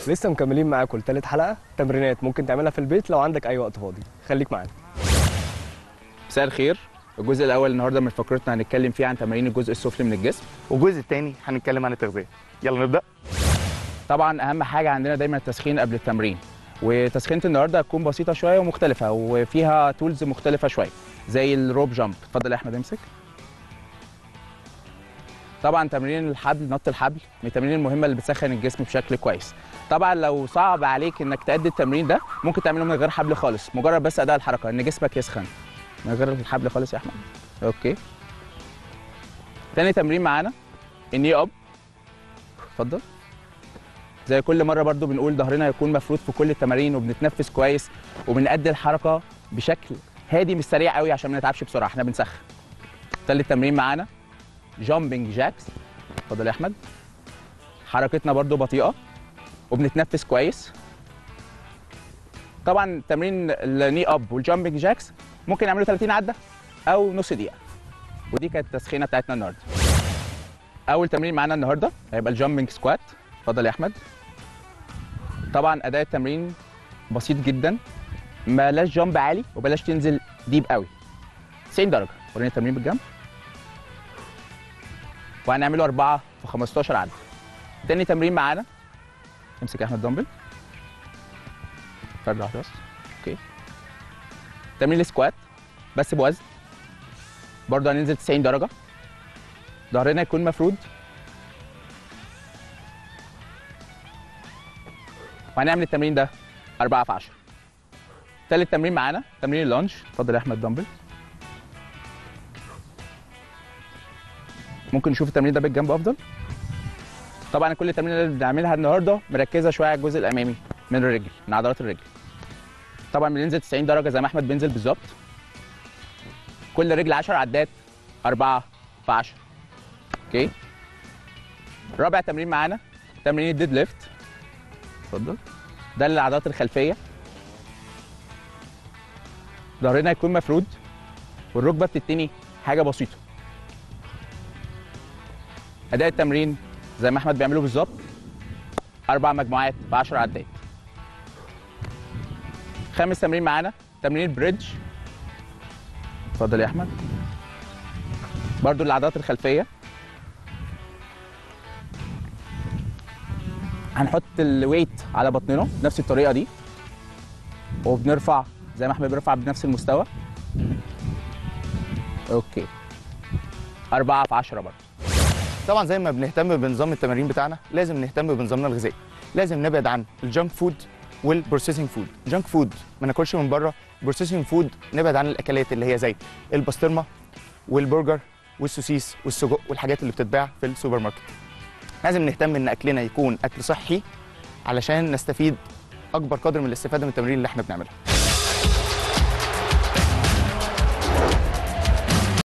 لسه مكملين معاكم لتالت حلقه تمرينات ممكن تعملها في البيت لو عندك اي وقت فاضي خليك معانا مساء الخير الجزء الاول النهارده من فقرتنا هنتكلم فيه عن تمارين الجزء السفلي من الجسم والجزء الثاني هنتكلم عن التغذيه يلا نبدا طبعا اهم حاجه عندنا دايما التسخين قبل التمرين وتسخينه النهارده هتكون بسيطه شويه ومختلفه وفيها تولز مختلفه شويه زي الروب جامب اتفضل يا احمد امسك طبعا تمرين الحبل نط الحبل من التمارين المهمه اللي بتسخن الجسم بشكل كويس طبعا لو صعب عليك انك تأدي التمرين ده ممكن تعمله من غير حبل خالص مجرد بس اداء الحركه ان جسمك يسخن من غير الحبل خالص يا احمد اوكي تاني تمرين معانا الني اب اتفضل زي كل مره برضو بنقول ظهرنا هيكون مفروض في كل التمارين وبنتنفس كويس وبنأدي الحركه بشكل هادي مش سريع قوي عشان ما نتعبش بسرعه احنا بنسخن تالت تمرين معانا جامبنج جاكس اتفضل يا احمد حركتنا برضو بطيئه وبنتنفس كويس طبعا تمرين الني اب والجامبنج جاكس ممكن نعمله 30 عده او نص دقيقه ودي كانت التسخينه بتاعتنا النهارده اول تمرين معانا النهارده هيبقى الجامبنج سكوات اتفضل يا احمد طبعا اداء التمرين بسيط جدا بلاش جامب عالي وبلاش تنزل ديب قوي 90 درجه وريني التمرين بالجنب وهنعمله 4 في 15 عدد تاني تمرين معانا امسك يا احمد دمبل فرد واحده بس اوكي تمرين السكوات بس بوزن برضه هننزل 90 درجه ظهرنا يكون مفرود وهنعمل التمرين ده 4 في 10 تالت تمرين معانا تمرين اللانش اتفضل يا احمد دمبل ممكن نشوف التمرين ده بالجنب افضل طبعا كل التمرين اللي بنعملها النهارده مركزه شويه على الجزء الامامي من الرجل من عضلات الرجل طبعا بننزل 90 درجه زي ما احمد بينزل بالظبط كل رجل 10 عدات 4 في 10 اوكي رابع تمرين معانا تمرين الديد ليفت اتفضل ده للعضلات الخلفيه ظهرنا يكون مفرود والركبه بتتني حاجه بسيطه اداء التمرين زي ما احمد بيعمله بالظبط اربع مجموعات ب 10 عدات خامس تمرين معانا تمرين البريدج اتفضل يا احمد برضو للعضلات الخلفيه هنحط الويت على بطننا بنفس الطريقه دي وبنرفع زي ما احمد بيرفع بنفس المستوى اوكي أربعة في عشرة برضه طبعا زي ما بنهتم بنظام التمارين بتاعنا لازم نهتم بنظامنا الغذائي لازم نبعد عن الجانك فود والبروسيسنج فود جانك فود ما ناكلش من بره بروسيسنج فود نبعد عن الاكلات اللي هي زي البسطرمه والبرجر والسوسيس والسجق والحاجات اللي بتتباع في السوبر ماركت لازم نهتم ان اكلنا يكون اكل صحي علشان نستفيد اكبر قدر من الاستفاده من التمارين اللي احنا بنعملها